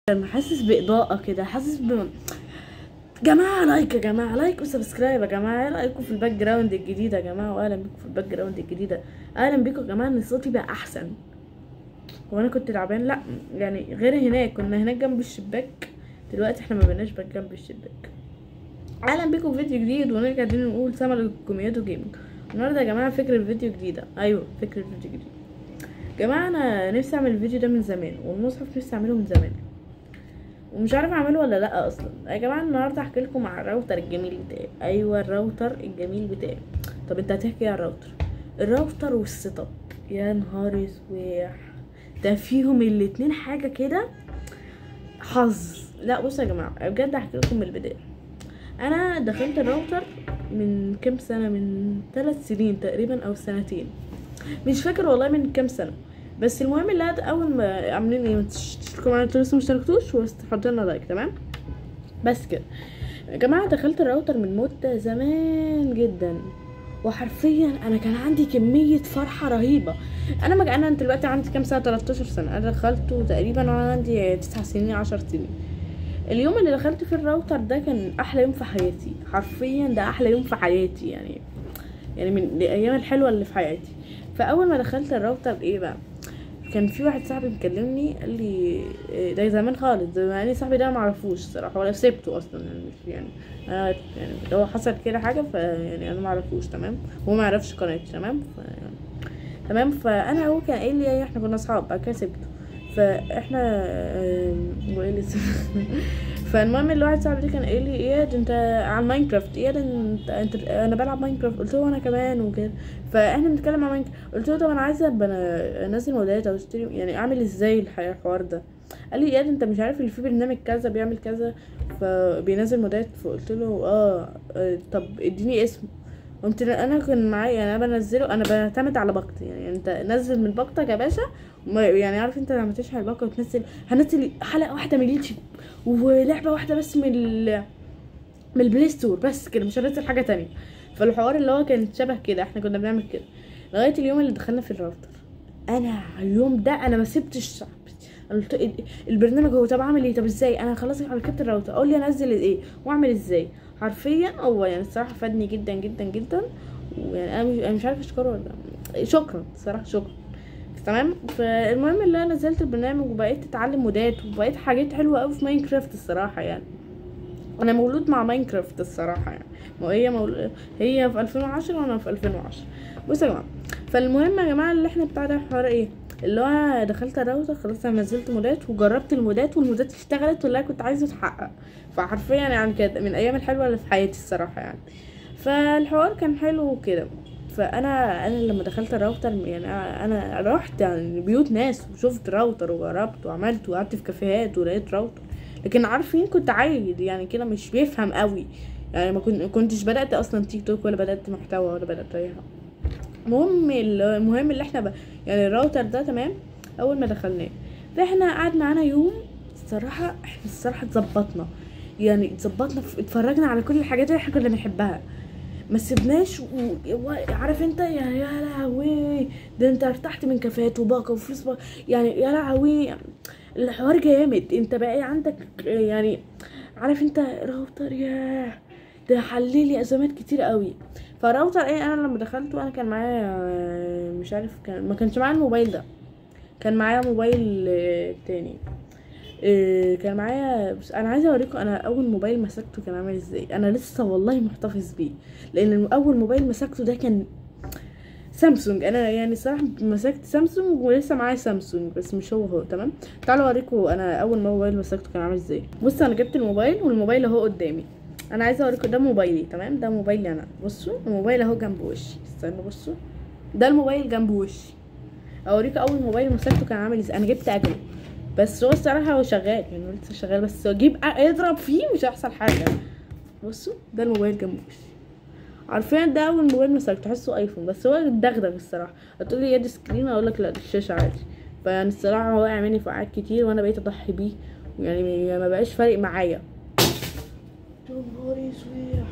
انا حاسس باضاءه كده حاسس ب جماعه لايك يا جماعه لايك وسبسكرايب يا جماعه ايه رايكم في الباك جراوند الجديده يا جماعه واهلا بيكم في الباك جراوند الجديده اهلا بيكم يا جماعه ان صوتي بقى احسن هو انا كنت تعبان لا يعني غير هناك كنا هناك جنب الشباك دلوقتي احنا ما بقيناش بقى جنب الشباك اهلا بيكم في فيديو جديد ونرجع تاني نقول سما للكوميات جيمنج النهارده يا جماعه فكره فيديو جديده ايوه فكره فيديو جديد جماعه انا نفسي اعمل الفيديو ده من زمان والمصحف نفسي اعمله من زمان ومش عارف اعمله ولا لا اصلا يا جماعه النهارده هحكي لكم على الراوتر الجميل بتاعي ايوه الراوتر الجميل بتاعي طب انت هتحكي على الراوتر الراوتر والسيت اب يا نهار اسوح ده فيهم الاتنين حاجه كده حظ لا بصوا يا جماعه بجد هحكي لكم من البدايه انا دخلت الراوتر من كام سنه من ثلاث سنين تقريبا او سنتين مش فاكر والله من كام سنه بس المهم اللي هاد اول ما عاملين ايه تشتركوا معانا انتوا لسه مشتركتوش وحطوا لنا لايك تمام بس كده يا جماعه دخلت الراوتر من مده زمان جدا وحرفيا انا كان عندي كميه فرحه رهيبه انا مج... انا دلوقتي عندي كام سنه 13 سنه انا دخلته تقريبا وانا عندي 9 سنين 10 سنين اليوم اللي دخلت فيه الراوتر ده كان احلى يوم في حياتي حرفيا ده احلى يوم في حياتي يعني يعني من الايام الحلوه اللي في حياتي فاول ما دخلت الراوتر ايه بقى كان في واحد صاحبي مكلمني قال لي إيه ده زمان خالص ده يعني صاحبي ده معرفوش الصراحه ولا سبته اصلا يعني مش يعني انا يعني هو حصل كده حاجه فيعني انا معرفوش تمام هو ما يعرفش قناتي تمام ف يعني تمام فانا هو كان قايل لي احنا كنا اصحاب بعد كده سبته فاحنا هو ايه فالمهم الواحد صاحبي ده كان قايل لي ايه ده انت على ماينكرافت ايه ده انت, انت انا بلعب ماينكرافت قلت له انا كمان وكده فاحنا بنتكلم عن ماينكرافت قلت له طب انا عايزه ابقى انزل مودات او اشتري يعني اعمل ازاي الحوار ده قال لي ايه ده انت مش عارف اللي في برنامج كذا بيعمل كذا فبينزل مودات فقلت له اه طب اديني اسم قمت انا كان معايا يعني انا بنزله انا بعتمد على باقتي يعني انت نزل من باقتك يا باشا يعني عارف انت لما تشحن الباقه وتنزل هنزل حلقه واحده من اليوتيوب ولعبه واحده بس من ال من البلاي ستور بس كده مش هنزل حاجه تانية فالحوار اللي هو كان شبه كده احنا كنا بنعمل كده لغايه اليوم اللي دخلنا في الراوتر انا اليوم ده انا ما سبتش قلت البرنامج هو طب اعمل ايه طب ازاي انا خلاص ركبت الراوتر قول لي انزل ايه واعمل ازاي حرفيا هو يعني الصراحه فادني جدا جدا جدا ويعني انا مش عارفه اشكره ولا شكرا الصراحه شكرا تمام فالمهم اللي انا نزلت البرنامج وبقيت اتعلم مودات وبقيت حاجات حلوه قوي في ماينكرافت الصراحه يعني انا مولود مع ماينكرافت الصراحه يعني هي مول... هي في 2010 وانا في 2010 بصوا يا جماعه فالمهم يا جماعه اللي احنا بتاع ده حوار ايه اللي هو دخلت الراوتر خلاص انا نزلت مودات وجربت المودات والمودات اشتغلت واللي كنت عايزه اتحقق فحرفيا يعني كده من الايام الحلوه اللي في حياتي الصراحه يعني فالحوار كان حلو وكده فانا انا لما دخلت الراوتر يعني انا رحت يعني بيوت ناس وشفت راوتر وجربت وعملت وقعدت في كافيهات ولقيت راوتر لكن عارفين كنت عايد يعني كده مش بيفهم قوي يعني ما كنتش بدات اصلا تيك توك ولا بدات محتوى ولا بدات اي حاجه المهم المهم اللي احنا ب... يعني الراوتر ده تمام اول ما دخلناه فاحنا قعد معانا يوم الصراحه احنا الصراحه اتظبطنا يعني اتظبطنا اتفرجنا على كل الحاجات اللي احنا كنا بنحبها ما سيبناش وعارف انت يا يا لهوي ده انت ارتحت من كافيهات وباقه وفلوس باقة يعني يا لهوي الحوار جامد انت بقى عندك يعني عارف انت راوتر ياه ده حللي ازمات كتير قوي فراوتر ايه انا لما دخلته انا كان معايا مش عارف كان ما كانش معايا الموبايل ده كان معايا موبايل تاني كان معايا بس انا عايزه اوريكم انا اول موبايل مسكته كان عامل ازاي انا لسه والله محتفظ بيه لان اول موبايل مسكته ده كان سامسونج انا يعني الصراحه مسكت سامسونج ولسه معايا سامسونج بس مش هو هو تمام تعالوا اوريكم انا اول موبايل مسكته كان عامل ازاي بصوا انا جبت الموبايل والموبايل اهو قدامي انا عايزه اوريكم ده موبايلي تمام ده موبايلي انا بصوا الموبايل اهو جنب وشي استنوا بصوا ده الموبايل جنب وشي اوريكم اول موبايل مسكته كان عامل ازاي انا جبت اجله بس هو الصراحه هو شغال يعني هو لسه شغال بس اجيب اضرب فيه مش هيحصل حاجه بصوا ده الموبايل جنب وشي عارفين ده اول موبايل مسكته تحسه ايفون بس هو دغدغ الصراحه هتقولي يد سكرين اقول لك لا دي الشاشه عادي فيعني الصراحه هو يعمل لي فعال كتير وانا بقيت اضحي بيه يعني ما بقاش فارق معايا يا نهاري اسوح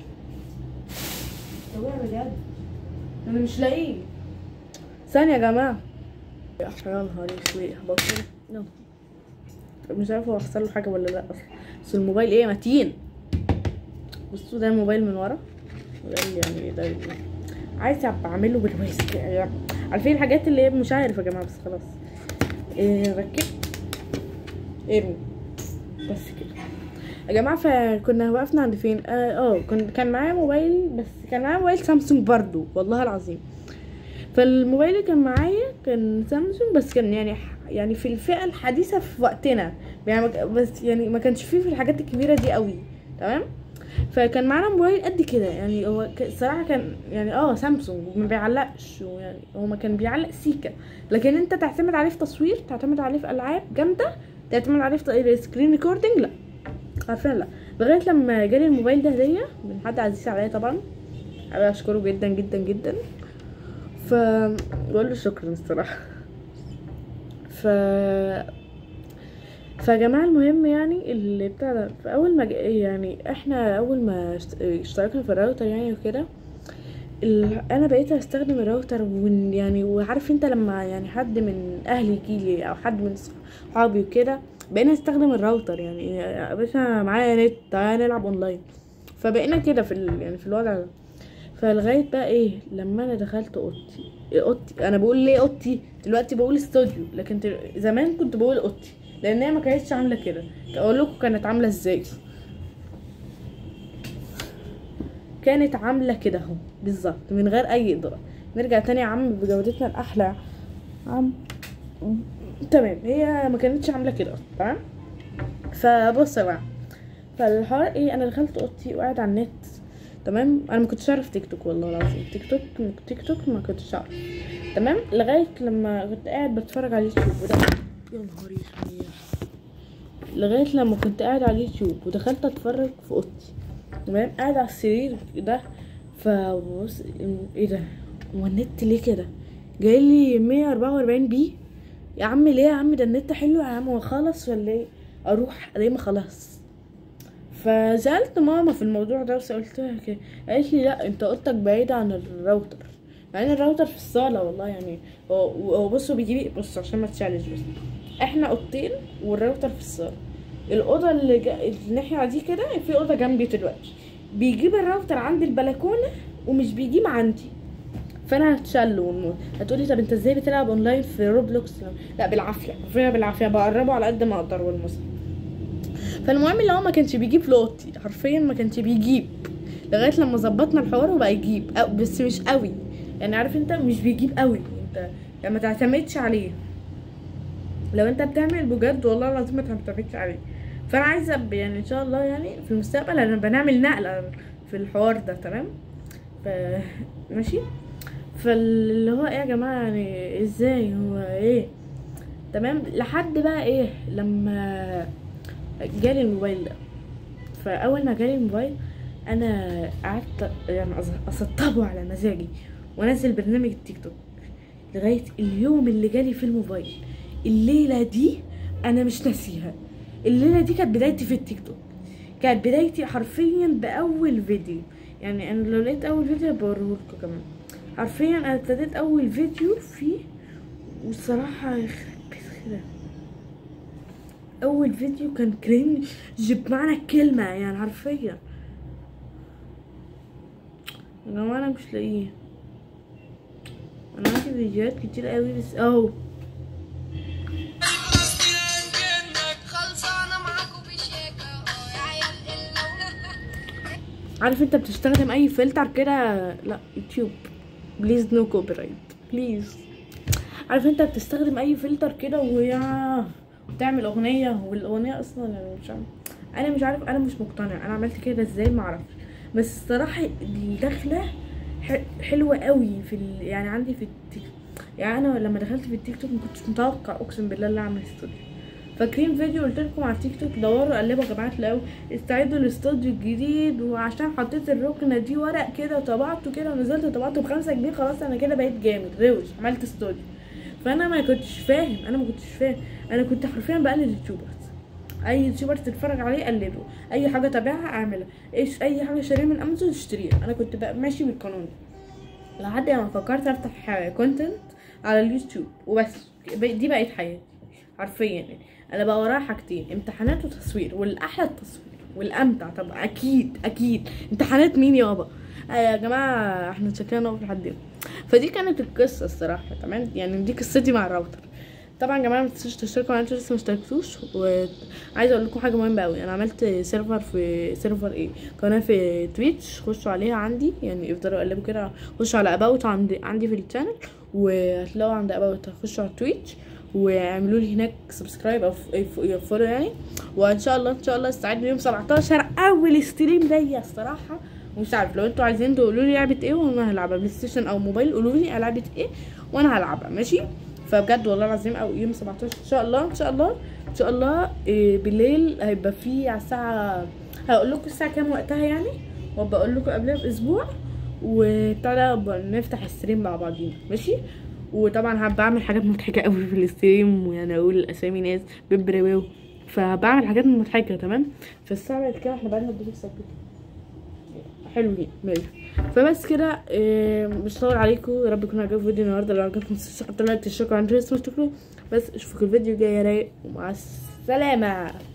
طب بجد انا مش لاقيه ثانيه يا جماعه يا نهاري اسوح بطل يلا مش عارفه هو حصل له حاجه ولا لا اصلا بس الموبايل ايه متين بصوا ده الموبايل من ورا وده اللي يعني ده اللي- عايزه ابقى اعمله بالويست يعني عارفين الحاجات اللي هي مش عارف يا جماعه بس خلاص إيه ركب ارمي بس كده يا جماعه فكنا وقفنا عند فين اه آه، كن كان معايا موبايل بس كان معايا موبايل سامسونج برضو والله العظيم فالموبايل اللي كان معايا كان سامسونج بس كان يعني يعني في الفئه الحديثه في وقتنا يعني ما ك- بس يعني ما كانش فيه في الحاجات الكبيره دي قوي تمام فكان معانا موبايل قد كده يعني هو ك- الصراحه كان يعني اه سامسونج وما بيعلقش ويعني هو ما كان بيعلق سيكا لكن انت تعتمد عليه في تصوير تعتمد عليه في العاب جامده تعتمد عليه في سكرين ريكوردنج لا عارفين لا لغايه لما جالي الموبايل ده هديه من حد عزيز عليا طبعا انا اشكره جدا جدا جدا ف بقول له شكرا الصراحه ف فيا جماعه المهم يعني اللي بتاع ده فاول ما ج- يعني احنا اول ما اشت- اشتركنا في الراوتر يعني وكده ال- انا بقيت استخدم الراوتر ون يعني وعارف انت لما يعني حد من اهلي يجيلي او حد من صحابي وكده بقينا نستخدم الراوتر يعني يا باشا معايا نت تعالى نلعب اونلاين فبقينا كده في ال... يعني في الوضع ده فلغايه بقى ايه لما انا دخلت اوضتي إيه اوضتي انا بقول ليه اوضتي دلوقتي بقول استوديو لكن تل- زمان كنت بقول اوضتي لان هي ما كانتش عامله كده اقول لكم كانت عامله ازاي كانت عامله كده اهو بالظبط من غير اي اضاءه نرجع تاني يا عم بجودتنا الاحلى عم تمام هي ما كانتش عامله كده أصلاً، تمام فبص يا جماعه فالحوار ايه انا دخلت اوضتي وقاعد على النت تمام انا ما كنتش اعرف تيك توك والله العظيم تيك توك تيك توك ما كنتش اعرف تمام لغايه لما كنت قاعد بتفرج على اليوتيوب وده يا نهار اسود لغايه لما كنت قاعد على اليوتيوب ودخلت اتفرج في اوضتي تمام قاعد على السرير ده فبص ايه ده هو النت ليه كده جاي لي 144 بي يا عم ليه يا عم ده النت حلو يا عم هو خلص ولا ايه اروح الاقيه ما خلص فسالت ماما في الموضوع ده بس قلت لها كده قالت لي لا انت اوضتك بعيده عن الراوتر مع ان الراوتر في الصاله والله يعني هو هو بصوا بيجيب بص عشان ما تشالج بس احنا اوضتين والراوتر في الصاله الاوضه اللي جا... الناحيه دي كده في اوضه جنبي دلوقتي بيجيب الراوتر عند البلكونه ومش بيجيب عندي فانا هتشل ونموت هتقولي طب انت ازاي بتلعب اونلاين في روبلوكس لا بالعافيه حرفيا بالعافيه بقربه على قد ما اقدر والمسا فالمهم اللي هو ما كانش بيجيب في اوضتي حرفيا ما كانش بيجيب لغايه لما ظبطنا الحوار وبقى يجيب أو بس مش قوي يعني عارف انت مش بيجيب قوي انت يعني ما تعتمدش عليه لو انت بتعمل بجد والله العظيم ما تعتمدش عليه فانا عايزه ب- يعني ان شاء الله يعني في المستقبل انا بنعمل نقله في الحوار ده تمام ف ماشي فاللي هو ايه يا جماعه يعني ازاي هو ايه تمام لحد بقى ايه لما جالي الموبايل ده فاول ما جالي الموبايل انا قعدت يعني أز- اسطبه على مزاجي وانزل برنامج التيك توك لغايه اليوم اللي جالي في الموبايل الليله دي انا مش ناسيها الليله دي كانت بدايتي في التيك توك كانت بدايتي حرفيا باول فيديو يعني انا لو لقيت اول فيديو بوريهولكوا كمان حرفيا انا ابتديت اول فيديو فيه والصراحه يخرب بيت كده اول فيديو كان كرنج بمعنى الكلمه يعني حرفيا يا جماعه انا مش لاقيه انا عندي فيديوهات كتير قوي بس اهو خلصانة معاكوا بشيكة اه يا عيال اللون عارف انت بتستخدم اي فلتر كده لا يوتيوب بليز نو كوبي رايت بليز عارف انت بتستخدم اي فلتر كده ويا وتعمل اغنيه والاغنيه اصلا انا مش عارف انا مش عارف انا مش مقتنع انا عملت كده ازاي ما اعرفش بس الصراحه الدخله ح- حلوه قوي في ال... يعني عندي في التيك يعني انا لما دخلت في التيك توك ما كنتش متوقع اقسم بالله اللي اعمل استوديو فاكرين فيديو قلت لكم على التيك توك دوروا قلبوا يا جماعه تلاقوا استعدوا للاستوديو الجديد وعشان حطيت الركنه دي ورق كده وطبعته كده ونزلت طبعته بخمسة جنيه خلاص انا كده بقيت جامد روش عملت استوديو فانا ما كنتش فاهم انا ما كنتش فاهم انا كنت حرفيا بقلد يوتيوبرز اي يوتيوبر تتفرج عليه قلده اي حاجه تابعها اعملها ايش اي حاجه شاريها من امازون اشتريها انا كنت بقى ماشي بالقانون ده لحد ما فكرت افتح كونتنت على اليوتيوب وبس دي بقت حياتي حرفيا يعني انا بقى ورايا حاجتين امتحانات وتصوير والاحلى التصوير والامتع طبعا اكيد اكيد امتحانات مين يابا آه يا جماعه احنا شكلنا نقف لحد هنا فدي كانت القصه الصراحه تمام يعني دي قصتي مع الراوتر طبعا يا جماعه ما تنسوش تشتركوا لو انتوا لسه ما اشتركتوش وعايزه اقول لكم حاجه مهمه قوي انا عملت سيرفر في سيرفر ايه قناه في تويتش خشوا عليها عندي يعني افضلوا قلبوا كده خشوا على اباوت عندي عندي في الشانل وهتلاقوا عند اباوت خشوا على تويتش واعملوا لي هناك سبسكرايب او فولو يعني وان شاء الله ان شاء الله استعدوا يوم 17 اول ستريم ليا الصراحه مش عارف لو انتوا عايزين تقولوا لي لعبه ايه وانا هلعبها بلاي ستيشن او موبايل قولوا لي لعبه ايه وانا هلعبها ماشي فبجد والله العظيم او يوم 17 ان شاء الله ان شاء الله ان شاء الله إيه بالليل هيبقى في على الساعه هقول لكم الساعه كام وقتها يعني وابقى اقول لكم قبلها باسبوع وبتاع ده بقى نفتح الستريم مع بعضينا ماشي وطبعا هبقى اعمل حاجات مضحكه قوي في الستريم ويعني اقول اسامي ناس ببرواو فبعمل حاجات مضحكه تمام فالساعه بعد كده احنا بقالنا قد ساكتين حلوين ماشي فبس كده إيه، مش هطول عليكم يا رب يكون عجبكم الفيديو النهارده لو عجبكم متنسوش تحطوا لايك تشتركوا عندي اسمه تشتركوا بس اشوفكم الفيديو الجاي رايق ومع السلامه